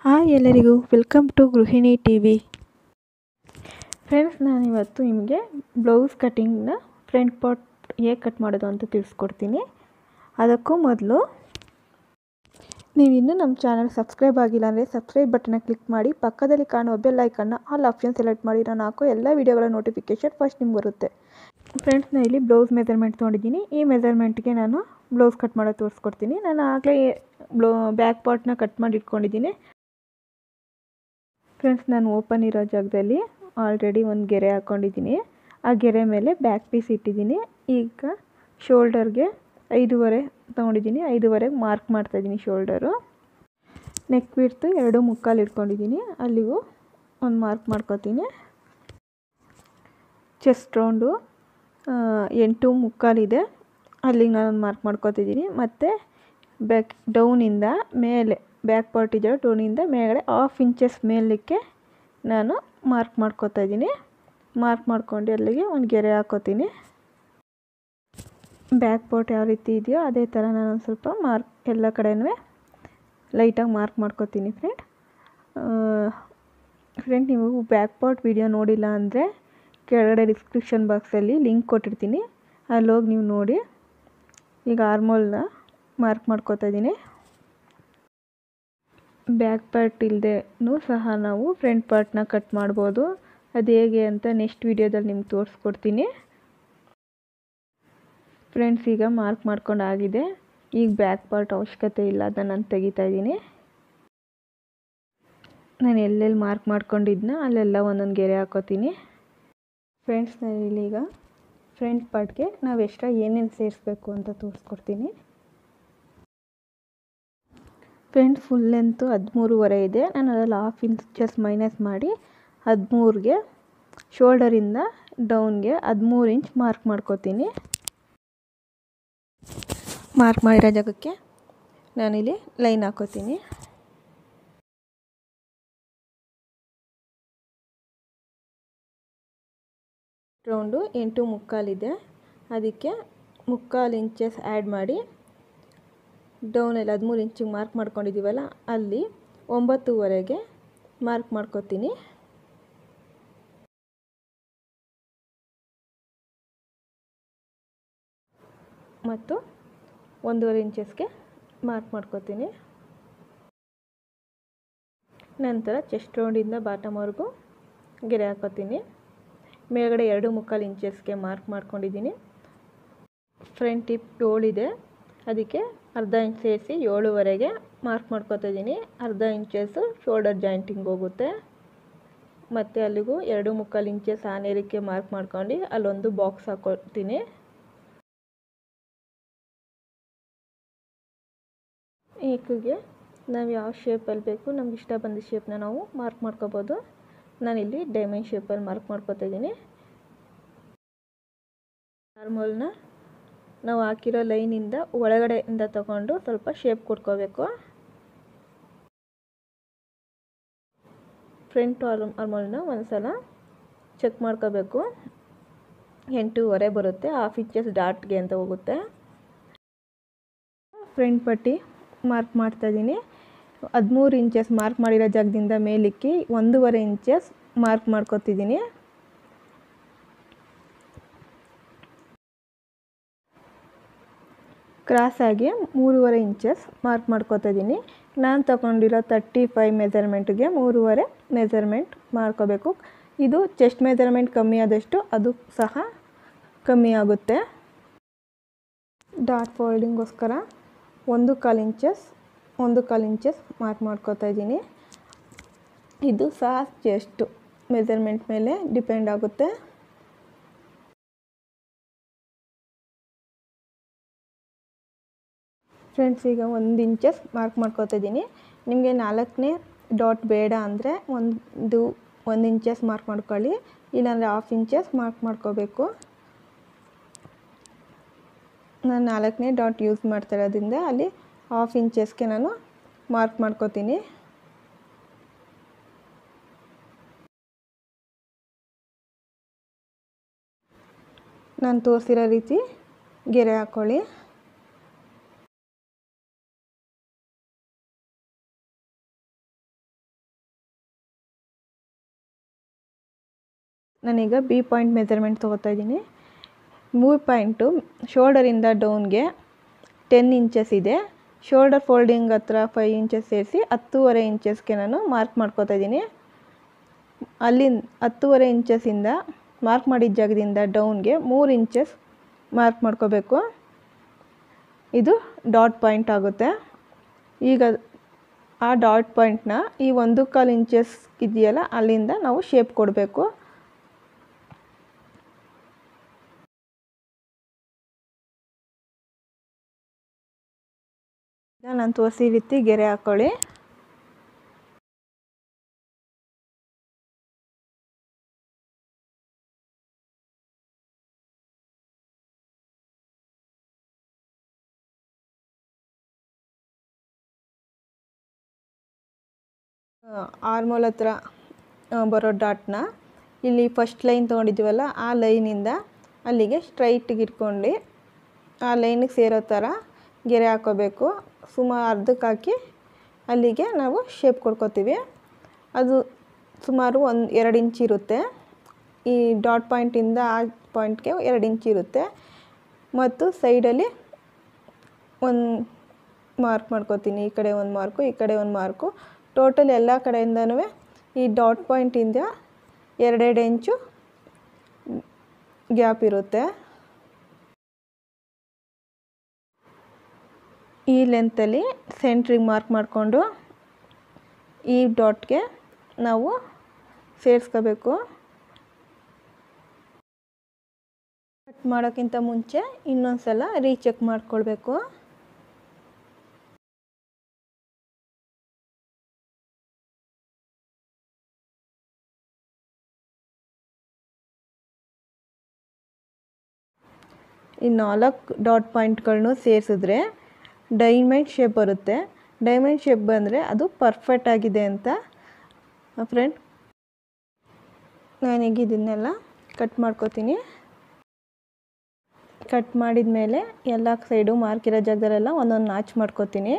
hi ಎಲ್ಲರಿಗೂ welcome to Gruhini T V friends ನಾನಿವತ್ತು ನಿಮಗೆ ಬ್ಲೌಸ್ ಕಟ್ಟಿಂಗ್ನ ಫ್ರಂಟ್ ಪಾರ್ಟ್ ಹೇಗೆ ಕಟ್ ಮಾಡೋದು ಅಂತ ತಿಳಿಸ್ಕೊಡ್ತೀನಿ ಅದಕ್ಕೂ ಮೊದಲು ನೀವು ಇನ್ನೂ ನಮ್ಮ ಚಾನಲ್ ಸಬ್ಸ್ಕ್ರೈಬ್ ಆಗಿಲ್ಲ ಅಂದರೆ ಸಬ್ಸ್ಕ್ರೈಬ್ ಬಟನ್ನ ಕ್ಲಿಕ್ ಮಾಡಿ ಪಕ್ಕದಲ್ಲಿ ಕಾಣುವ ಬೆಲ್ ಐಕನ್ನ ಆಲ್ ಆಪ್ಷನ್ ಸೆಲೆಕ್ಟ್ ಮಾಡಿ ನಾನು ಹಾಕೋ ಎಲ್ಲ ವೀಡಿಯೋಗಳ ನೋಟಿಫಿಕೇಷನ್ ಫಸ್ಟ್ ನಿಮ್ಗೆ ಬರುತ್ತೆ ಫ್ರೆಂಡ್ಸ್ ನಾನು ಇಲ್ಲಿ ಬ್ಲೌಸ್ ಮೆಜರ್ಮೆಂಟ್ ತೊಗೊಂಡಿದ್ದೀನಿ ಈ ಮೆಜರ್ಮೆಂಟ್ಗೆ ನಾನು ಬ್ಲೌಸ್ ಕಟ್ ಮಾಡೋದು ತೋರಿಸ್ಕೊಡ್ತೀನಿ ನಾನು ಆಗಲೇ ಬ್ಲೌ ಬ್ಯಾಕ್ ಪಾರ್ಟ್ನ ಕಟ್ ಮಾಡಿ ಇಟ್ಕೊಂಡಿದ್ದೀನಿ ಫ್ರೆಂಡ್ಸ್ ನಾನು ಓಪನ್ ಇರೋ ಜಾಗದಲ್ಲಿ ಆಲ್ರೆಡಿ ಒಂದು ಗೆರೆ ಹಾಕ್ಕೊಂಡಿದ್ದೀನಿ ಆ ಗೆರೆ ಮೇಲೆ ಬ್ಯಾಕ್ ಪೀಸ್ ಇಟ್ಟಿದ್ದೀನಿ ಈಗ ಶೋಲ್ಡರ್ಗೆ ಐದೂವರೆ ತೊಗೊಂಡಿದ್ದೀನಿ ಐದೂವರೆಗೆ ಮಾರ್ಕ್ ಮಾಡ್ತಾಯಿದ್ದೀನಿ ಶೋಲ್ಡರು ನೆಕ್ ಬಿಡ್ತು ಎರಡು ಮುಕ್ಕಾಲು ಇಟ್ಕೊಂಡಿದ್ದೀನಿ ಅಲ್ಲಿಗೂ ಒಂದು ಮಾರ್ಕ್ ಮಾಡ್ಕೊತೀನಿ ಚೆಸ್ಟ್ ರೌಂಡು ಎಂಟು ಮುಕ್ಕಾಲಿದೆ ಅಲ್ಲಿಗೆ ನಾನು ಮಾರ್ಕ್ ಮಾಡ್ಕೊತಿದ್ದೀನಿ ಮತ್ತು ಬ್ಯಾಕ್ ಡೌನಿಂದ ಮೇಲೆ ಬ್ಯಾಕ್ ಪಾರ್ಟ್ ಇದೆಯಲ್ಲ ಡೌನಿಂದ ಮೇಲ್ಗಡೆ ಹಾಫ್ ಇಂಚಸ್ ಮೇಲಕ್ಕೆ ನಾನು ಮಾರ್ಕ್ ಮಾಡ್ಕೊತಾ ಇದ್ದೀನಿ ಮಾರ್ಕ್ ಮಾಡ್ಕೊಂಡು ಅಲ್ಲಿಗೆ ಒಂದು ಗೆರೆ ಹಾಕೋತೀನಿ ಬ್ಯಾಕ್ ಪಾರ್ಟ್ ಯಾವ ರೀತಿ ಇದೆಯೋ ಅದೇ ಥರ ನಾನು ಒಂದು ಸ್ವಲ್ಪ ಮಾರ್ಕ್ ಎಲ್ಲ ಕಡೆನೂ ಲೈಟಾಗಿ ಮಾರ್ಕ್ ಮಾಡ್ಕೊತೀನಿ ಫ್ರೆಂಡ್ ಫ್ರೆಂಡ್ ನೀವು ಬ್ಯಾಕ್ ಪಾರ್ಟ್ ವಿಡಿಯೋ ನೋಡಿಲ್ಲ ಅಂದರೆ ಕೆಳಗಡೆ ಡಿಸ್ಕ್ರಿಪ್ಷನ್ ಬಾಕ್ಸಲ್ಲಿ ಲಿಂಕ್ ಕೊಟ್ಟಿರ್ತೀನಿ ಅಲ್ಲೋಗಿ ನೀವು ನೋಡಿ ಈಗ ಆರ್ಮೋಲ್ನ ಮಾರ್ಕ್ ಮಾಡ್ಕೊತಾ ಇದ್ದೀನಿ ಬ್ಯಾಕ್ ಪಾರ್ಟ್ ಇಲ್ಲದೇನೂ ಸಹ ನಾವು ಫ್ರಂಟ್ ಪಾರ್ಟ್ನ ಕಟ್ ಮಾಡ್ಬೋದು ಅದು ಹೇಗೆ ಅಂತ ನೆಕ್ಸ್ಟ್ ವೀಡಿಯೋದಲ್ಲಿ ನಿಮ್ಗೆ ತೋರಿಸ್ಕೊಡ್ತೀನಿ ಫ್ರೆಂಡ್ಸ್ ಈಗ ಮಾರ್ಕ್ ಮಾಡ್ಕೊಂಡು ಆಗಿದೆ ಈಗ ಬ್ಯಾಕ್ ಪಾರ್ಟ್ ಅವಶ್ಯಕತೆ ಇಲ್ಲ ಅದನ್ನು ನಾನು ತೆಗಿತಾ ಇದ್ದೀನಿ ನಾನು ಎಲ್ಲೆಲ್ಲಿ ಮಾರ್ಕ್ ಮಾಡ್ಕೊಂಡಿದ್ನ ಅಲ್ಲೆಲ್ಲ ಒಂದೊಂದು ಗೆರೆ ಹಾಕೋತೀನಿ ಫ್ರೆಂಡ್ಸ್ ನಾನು ಇಲ್ಲೀಗ ಫ್ರಂಟ್ ಪಾರ್ಟ್ಗೆ ನಾವು ಎಕ್ಸ್ಟ್ರಾ ಏನೇನು ಸೇರಿಸ್ಬೇಕು ಅಂತ ತೋರಿಸ್ಕೊಡ್ತೀನಿ ಫ್ರಂಟ್ ಫುಲ್ ಲೆಂತು ಹದಿಮೂರುವರೆ ಇದೆ ನಾನು ಅದರಲ್ಲಿ ಹಾಫ್ ಇಂಚಸ್ ಮೈನಸ್ ಮಾಡಿ ಹದಿಮೂರಿಗೆ ಶೋಲ್ಡರಿಂದ ಡೌನ್ಗೆ ಹದಿಮೂರು ಇಂಚ್ ಮಾರ್ಕ್ ಮಾಡ್ಕೋತೀನಿ ಮಾರ್ಕ್ ಮಾಡಿರೋ ಜಾಗಕ್ಕೆ ನಾನಿಲ್ಲಿ ಲೈನ್ ಹಾಕೋತೀನಿ ರೌಂಡು ಎಂಟು ಮುಕ್ಕಾಲಿದೆ ಅದಕ್ಕೆ ಮುಕ್ಕಾಲು ಇಂಚಸ್ ಆ್ಯಡ್ ಮಾಡಿ ಡೌನಲ್ಲಿ ಹದಿಮೂರು ಇಂಚಿಗೆ ಮಾರ್ಕ್ ಮಾಡ್ಕೊಂಡಿದ್ದೀವಲ್ಲ ಅಲ್ಲಿ ಒಂಬತ್ತುವರೆಗೆ ಮಾರ್ಕ್ ಮಾಡ್ಕೊತೀನಿ ಮತ್ತು ಒಂದೂವರೆ ಇಂಚಸ್ಗೆ ಮಾರ್ಕ್ ಮಾಡ್ಕೊತೀನಿ ನಂತರ ಚೆಸ್ಟ್ ರೌಂಡಿಂದ ಬಾಟಮ್ವರೆಗೂ ಗೆರೆ ಹಾಕೋತೀನಿ ಮೇಲ್ಗಡೆ ಎರಡು ಮುಕ್ಕಾಲು ಇಂಚಸ್ಗೆ ಮಾರ್ಕ್ ಮಾಡ್ಕೊಂಡಿದ್ದೀನಿ ಫ್ರಂಟ್ ಟಿಪ್ ಏಳಿದೆ ಅದಕ್ಕೆ ಅರ್ಧ ಇಂಚ್ ಸೇರಿಸಿ ಏಳುವರೆಗೆ ಮಾರ್ಕ್ ಮಾಡ್ಕೊತಾ ಇದ್ದೀನಿ ಅರ್ಧ ಇಂಚಸ್ಸು ಶೋಲ್ಡರ್ ಜಾಯಿಂಟಿಂಗ್ ಹೋಗುತ್ತೆ ಮತ್ತು ಅಲ್ಲಿಗೂ ಎರಡು ಮುಕ್ಕಾಲು ಇಂಚಸ್ ಆನೇರಕ್ಕೆ ಮಾರ್ಕ್ ಮಾಡ್ಕೊಂಡು ಅಲ್ಲೊಂದು ಬಾಕ್ಸ್ ಹಾಕೊಳ್ತೀನಿ ಈಕಿಗೆ ನಾವು ಯಾವ ಶೇಪಲ್ಲಿ ಬೇಕು ನಮ್ಗೆ ಇಷ್ಟ ಬಂದ ಶೇಪ್ನ ನಾವು ಮಾರ್ಕ್ ಮಾಡ್ಕೋಬೋದು ನಾನಿಲ್ಲಿ ಡೈಮಂಡ್ ಶೇಪಲ್ಲಿ ಮಾರ್ಕ್ ಮಾಡ್ಕೊತಾ ಇದ್ದೀನಿ ನಾರ್ಮಲ್ನ ನಾವು ಹಾಕಿರೋ ಲೈನಿಂದ ಒಳಗಡೆಯಿಂದ ತಗೊಂಡು ಸ್ವಲ್ಪ ಶೇಪ್ ಕೊಟ್ಕೋಬೇಕು ಫ್ರಂಟ್ ಆರ್ಮ್ ಆರ್ಮಲ್ನ ಒಂದು ಸಲ ಚೆಕ್ ಮಾಡ್ಕೋಬೇಕು ಎಂಟೂವರೆ ಬರುತ್ತೆ ಹಾಫ್ ಇಂಚಸ್ ಡಾಟ್ಗೆ ಅಂತ ಹೋಗುತ್ತೆ ಫ್ರಂಟ್ ಪಟ್ಟಿ ಮಾರ್ಕ್ ಮಾಡ್ತಾಯಿದ್ದೀನಿ ಹದಿಮೂರು ಇಂಚಸ್ ಮಾರ್ಕ್ ಮಾಡಿರೋ ಜಾಗದಿಂದ ಮೇಲಿಕ್ಕಿ ಒಂದೂವರೆ ಇಂಚಸ್ ಮಾರ್ಕ್ ಮಾಡ್ಕೊತಿದ್ದೀನಿ ಕ್ರಾಸಾಗಿ ಮೂರುವರೆ ಇಂಚಸ್ ಮಾರ್ಕ್ ಮಾಡ್ಕೊತಾ ಇದ್ದೀನಿ ನಾನು ತಗೊಂಡಿರೋ ತರ್ಟಿ ಫೈವ್ ಮೆಜರ್ಮೆಂಟ್ಗೆ ಮೂರುವರೆ ಮೆಜರ್ಮೆಂಟ್ ಮಾಡ್ಕೋಬೇಕು ಇದು ಚೆಸ್ಟ್ ಮೆಜರ್ಮೆಂಟ್ ಕಮ್ಮಿ ಆದಷ್ಟು ಅದು ಸಹ ಕಮ್ಮಿ ಆಗುತ್ತೆ ಡಾಟ್ ಫೋಲ್ಡಿಂಗೋಸ್ಕರ ಒಂದು ಕಾಲು ಇಂಚಸ್ ಒಂದು ಕಾಲು ಇಂಚಸ್ ಮಾರ್ಕ್ ಮಾಡ್ಕೊತಾ ಇದ್ದೀನಿ ಇದು ಸಹ ಚೆಸ್ಟು ಮೆಜರ್ಮೆಂಟ್ ಮೇಲೆ ಡಿಪೆಂಡ್ ಆಗುತ್ತೆ ಫ್ರೆಂಡ್ಸ್ ಈಗ ಒಂದು ಇಂಚಸ್ ಮಾರ್ಕ್ ಮಾಡ್ಕೊತಾ ಇದ್ದೀನಿ ನಿಮಗೆ ನಾಲ್ಕನೇ ಡಾಟ್ ಬೇಡ ಅಂದರೆ ಒಂದು ಒಂದು ಇಂಚಸ್ ಮಾರ್ಕ್ ಮಾಡ್ಕೊಳ್ಳಿ ಇಲ್ಲಾಂದರೆ ಹಾಫ್ ಇಂಚಸ್ ಮಾರ್ಕ್ ಮಾಡ್ಕೋಬೇಕು ನಾನು ನಾಲ್ಕನೇ ಡಾಟ್ ಯೂಸ್ ಮಾಡ್ತಾ ಇರೋದ್ರಿಂದ ಅಲ್ಲಿ ಹಾಫ್ ಇಂಚಸ್ಗೆ ನಾನು ಮಾರ್ಕ್ ಮಾಡ್ಕೋತೀನಿ ನಾನು ತೋರಿಸಿರೋ ರೀತಿ ಗೆರೆ ಹಾಕ್ಕೊಳ್ಳಿ ನಾನೀಗ ಬಿ ಪಾಯಿಂಟ್ ಮೆಜರ್ಮೆಂಟ್ ತೊಗೋತಾ ಇದ್ದೀನಿ ಮೂರು ಪಾಯಿಂಟು ಶೋಲ್ಡರಿಂದ ಡೌನ್ಗೆ ಟೆನ್ ಇಂಚಸ್ ಇದೆ ಶೋಲ್ಡರ್ ಫೋಲ್ಡಿಂಗ್ ಹತ್ರ ಫೈವ್ ಇಂಚಸ್ ಸೇರಿಸಿ ಹತ್ತೂವರೆ ಇಂಚಸ್ಗೆ ನಾನು ಮಾರ್ಕ್ ಮಾಡ್ಕೋತಾ ಇದ್ದೀನಿ ಅಲ್ಲಿಂದ ಹತ್ತೂವರೆ ಇಂಚಸ್ಸಿಂದ ಮಾರ್ಕ್ ಮಾಡಿದ ಜಾಗದಿಂದ ಡೌನ್ಗೆ ಮೂರು ಇಂಚಸ್ ಮಾರ್ಕ್ ಮಾಡ್ಕೋಬೇಕು ಇದು ಡಾಟ್ ಪಾಯಿಂಟ್ ಆಗುತ್ತೆ ಈಗ ಆ ಡಾಟ್ ಪಾಯಿಂಟ್ನ ಈ ಒಂದು ಕಾಲು ಇಂಚಸ್ ಇದೆಯಲ್ಲ ಅಲ್ಲಿಂದ ನಾವು ಶೇಪ್ ಕೊಡಬೇಕು ನಾನು ತೋರಿಸಿ ರೀತಿ ಗೆರೆ ಹಾಕ್ಕೊಳ್ಳಿ ಆರ್ಮೋಲ್ ಹತ್ರ ಬರೋ ಡಾಟ್ನ ಇಲ್ಲಿ ಫಸ್ಟ್ ಲೈನ್ ತೊಗೊಂಡಿದ್ದೀವಲ್ಲ ಆ ಲೈನಿಂದ ಅಲ್ಲಿಗೆ ಸ್ಟ್ರೈಟಿಗೆ ಇಟ್ಕೊಂಡು ಆ ಲೈನಿಗೆ ಸೇರೋ ಥರ ಗೆರೆ ಹಾಕೋಬೇಕು ಸುಮಾರು ಅರ್ಧಕ್ಕೆ ಹಾಕಿ ಅಲ್ಲಿಗೆ ನಾವು ಶೇಪ್ ಕೊಡ್ಕೋತೀವಿ ಅದು ಸುಮಾರು ಒಂದು ಎರಡು ಇಂಚ್ ಇರುತ್ತೆ ಈ ಡಾಟ್ ಪಾಯಿಂಟಿಂದ ಆ ಪಾಯಿಂಟ್ಗೆ ಎರಡು ಇಂಚ್ ಇರುತ್ತೆ ಮತ್ತು ಸೈಡಲ್ಲಿ ಒಂದು ಮಾರ್ಕ್ ಮಾಡ್ಕೋತೀನಿ ಈ ಕಡೆ ಒಂದು ಮಾರ್ಕು ಈ ಕಡೆ ಒಂದು ಮಾರ್ಕು ಟೋಟಲ್ ಎಲ್ಲ ಕಡೆಯಿಂದನೂ ಈ ಡಾಟ್ ಪಾಯಿಂಟಿಂದ ಎರಡೆರಡು ಇಂಚು ಗ್ಯಾಪ್ ಇರುತ್ತೆ ಈ ಲೆಂತಲ್ಲಿ ಸೆಂಟ್ರಿಗೆ ಮಾರ್ಕ್ ಮಾಡಿಕೊಂಡು ಈ ಡಾಟ್ಗೆ ನಾವು ಸೇರಿಸ್ಕೋಬೇಕು ಕಟ್ ಮಾಡೋಕ್ಕಿಂತ ಮುಂಚೆ ಇನ್ನೊಂದು ಸಲ ರೀಚೆಕ್ ಮಾಡ್ಕೊಳ್ಬೇಕು ಈ ನಾಲ್ಕು ಡಾಟ್ ಪಾಯಿಂಟ್ಗಳನ್ನು ಸೇರಿಸಿದ್ರೆ ಡೈಮಂಡ್ ಶೇಪ್ ಬರುತ್ತೆ ಡೈಮಂಡ್ ಶೇಪ್ ಬಂದರೆ ಅದು ಪರ್ಫೆಕ್ಟ್ ಆಗಿದೆ ಅಂತ ಫ್ರೆಂಡ್ ನಾನೀಗ ಇದನ್ನೆಲ್ಲ ಕಟ್ ಮಾಡ್ಕೋತೀನಿ ಕಟ್ ಮಾಡಿದ ಮೇಲೆ ಎಲ್ಲ ಸೈಡು ಮಾರ್ಕ್ ಇರೋ ಜಾಗದಲ್ಲೆಲ್ಲ ಒಂದೊಂದು ನಾಚ್ ಮಾಡ್ಕೋತೀನಿ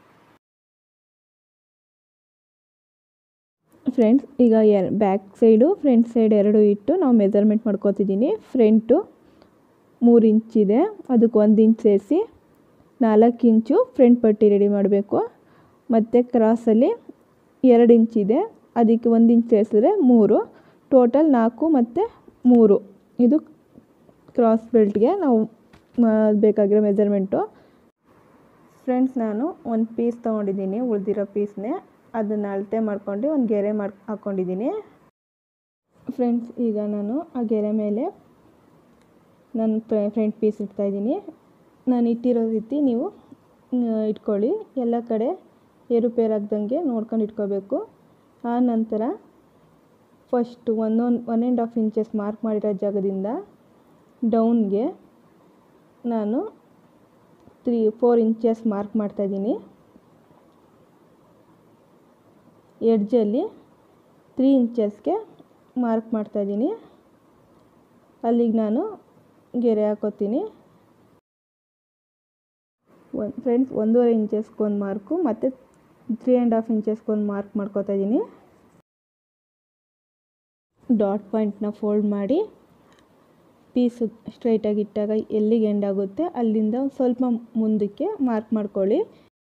ಫ್ರೆಂಡ್ಸ್ ಈಗ ಎರ್ ಬ್ಯಾಕ್ ಸೈಡು ಫ್ರಂಟ್ ಸೈಡ್ ಎರಡು ಇಟ್ಟು ನಾವು ಮೆಜರ್ಮೆಂಟ್ ಮಾಡ್ಕೋತಿದ್ದೀನಿ ಫ್ರಂಟು ಮೂರು ಇಂಚಿದೆ ಅದಕ್ಕೆ ಒಂದು ಇಂಚ್ ಸೇರಿಸಿ ನಾಲ್ಕು ಇಂಚು ಫ್ರಂಟ್ ಪಟ್ಟಿ ರೆಡಿ ಮಾಡಬೇಕು ಮತ್ತು ಕ್ರಾಸಲ್ಲಿ ಎರಡು ಇಂಚಿದೆ ಅದಕ್ಕೆ ಒಂದು ಇಂಚ್ ಸೇರಿಸಿದ್ರೆ ಮೂರು ಟೋಟಲ್ ನಾಲ್ಕು ಮತ್ತು ಮೂರು ಇದು ಕ್ರಾಸ್ ಬೆಲ್ಟ್ಗೆ ನಾವು ಬೇಕಾಗಿರೋ ಮೆಜರ್ಮೆಂಟು ಫ್ರೆಂಡ್ಸ್ ನಾನು ಒಂದು ಪೀಸ್ ತೊಗೊಂಡಿದ್ದೀನಿ ಉಳಿದಿರೋ ಪೀಸ್ನೇ ಅದನ್ನು ಅಳತೆ ಮಾಡ್ಕೊಂಡು ಒಂದು ಗೆರೆ ಮಾಡಿ ಹಾಕ್ಕೊಂಡಿದ್ದೀನಿ ಫ್ರೆಂಡ್ಸ್ ಈಗ ನಾನು ಆ ಗೆರೆ ಮೇಲೆ ನನ್ನ ಫ್ರಂಟ್ ಪೀಸ್ ಇಡ್ತಾಯಿದ್ದೀನಿ ನಾನು ಇಟ್ಟಿರೋ ರೀತಿ ನೀವು ಇಟ್ಕೊಳ್ಳಿ ಎಲ್ಲ ಕಡೆ ಏರುಪೇರಾಗ್ದಂಗೆ ನೋಡ್ಕೊಂಡು ಇಟ್ಕೋಬೇಕು ಆ ನಂತರ ಫಸ್ಟು ಒಂದೊಂದು one and half inches mark ಮಾಡಿರೋ ಜಾಗದಿಂದ ಡೌನ್ಗೆ ನಾನು ತ್ರೀ ಫೋರ್ ಇಂಚಸ್ ಮಾರ್ಕ್ ಮಾಡ್ತಾಯಿದ್ದೀನಿ ಎಡ್ಜಲ್ಲಿ ತ್ರೀ ಇಂಚಸ್ಗೆ ಮಾರ್ಕ್ ಮಾಡ್ತಾಯಿದ್ದೀನಿ ಅಲ್ಲಿಗೆ ನಾನು ಗೆರೆ ಹಾಕೋತೀನಿ ಒಂದು ಫ್ರೆಂಡ್ಸ್ ಒಂದೂವರೆ ಇಂಚಸ್ಗೊಂದು ಮಾರ್ಕು ಮತ್ತು ತ್ರೀ ಆ್ಯಂಡ್ ಹಾಫ್ ಇಂಚಸ್ಗೊಂದು ಮಾರ್ಕ್ ಮಾಡ್ಕೋತಾ ಇದ್ದೀನಿ ಡಾಟ್ ಪಾಯಿಂಟ್ನ ಫೋಲ್ಡ್ ಮಾಡಿ ಪೀಸು ಸ್ಟ್ರೈಟಾಗಿ ಇಟ್ಟಾಗ ಎಲ್ಲಿಗೆ ಎಂಡ್ ಆಗುತ್ತೆ ಅಲ್ಲಿಂದ ಒಂದು ಸ್ವಲ್ಪ ಮುಂದಕ್ಕೆ ಮಾರ್ಕ್ ಮಾಡ್ಕೊಳ್ಳಿ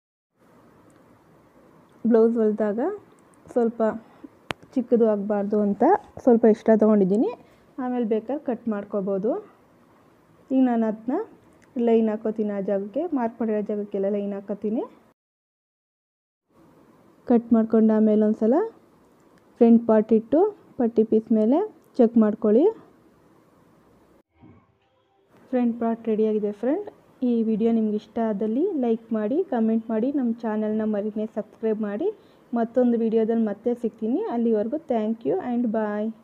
ಬ್ಲೌಸ್ ಹೊಲಿದಾಗ ಸ್ವಲ್ಪ ಚಿಕ್ಕದು ಆಗಬಾರ್ದು ಅಂತ ಸ್ವಲ್ಪ ಎಕ್ಸ್ಟ್ರಾ ತೊಗೊಂಡಿದ್ದೀನಿ ಆಮೇಲೆ ಬೇಕಾದ್ರೆ ಕಟ್ ಮಾಡ್ಕೋಬೋದು ಈಗ ನಾನು ಅದನ್ನ ಲೈನ್ ಹಾಕೋತೀನಿ ಆ ಜಾಗಕ್ಕೆ ಮಾರ್ಕ್ ಮಾಡಿರೋ ಜಾಗಕ್ಕೆಲ್ಲ ಲೈನ್ ಹಾಕೋತೀನಿ ಕಟ್ ಮಾಡ್ಕೊಂಡು ಆಮೇಲೆ ಒಂದು ಸಲ ಫ್ರಂಟ್ ಪಾರ್ಟ್ ಇಟ್ಟು ಪಟ್ಟಿ ಪೀಸ್ ಮೇಲೆ ಚೆಕ್ ಮಾಡ್ಕೊಳ್ಳಿ ಫ್ರಂಟ್ ಪಾರ್ಟ್ ರೆಡಿಯಾಗಿದೆ ಫ್ರೆಂಡ್ ಈ ವಿಡಿಯೋ ನಿಮ್ಗೆ ಇಷ್ಟ ಆದಲ್ಲಿ ಲೈಕ್ ಮಾಡಿ ಕಮೆಂಟ್ ಮಾಡಿ ನಮ್ಮ ಚಾನಲ್ನ ಮರಿನೇ ಸಬ್ಸ್ಕ್ರೈಬ್ ಮಾಡಿ ಮತ್ತೊಂದು ವಿಡಿಯೋದಲ್ಲಿ ಮತ್ತೆ ಸಿಗ್ತೀನಿ ಅಲ್ಲಿವರೆಗೂ ಥ್ಯಾಂಕ್ ಯು ಆ್ಯಂಡ್ ಬಾಯ್